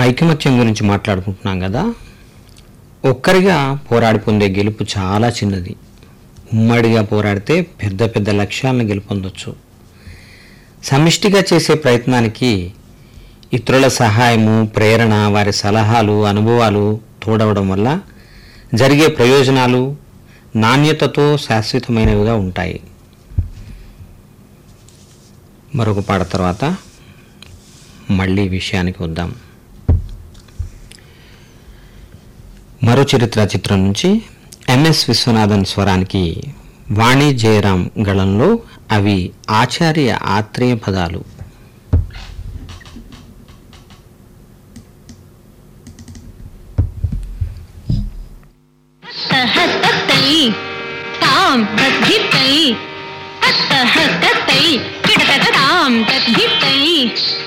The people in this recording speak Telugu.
ఐకమత్యం గురించి మాట్లాడుకుంటున్నాం కదా ఒక్కరిగా పోరాడి పొందే గెలుపు చాలా చిన్నది ఉమ్మడిగా పోరాడితే పెద్ద పెద్ద లక్ష్యాలను గెలుపొందొచ్చు సమిష్టిగా చేసే ప్రయత్నానికి ఇతరుల సహాయము ప్రేరణ వారి సలహాలు అనుభవాలు తోడవడం వల్ల జరిగే ప్రయోజనాలు నాణ్యతతో శాశ్వతమైనవిగా ఉంటాయి మరొక పాట తర్వాత మళ్ళీ విషయానికి వద్దాం మరో చరిత్ర చిత్రం నుంచి ఎంఎస్ విశ్వనాథన్ స్వరానికి వాణి జయరాం గళంలో అవి ఆచార్య ఆత్రేయ పదాలు హస్తహస్తై తాం తద్ధిత్తై హస్తహస్తై కిటకటాం తద్ధిత్తై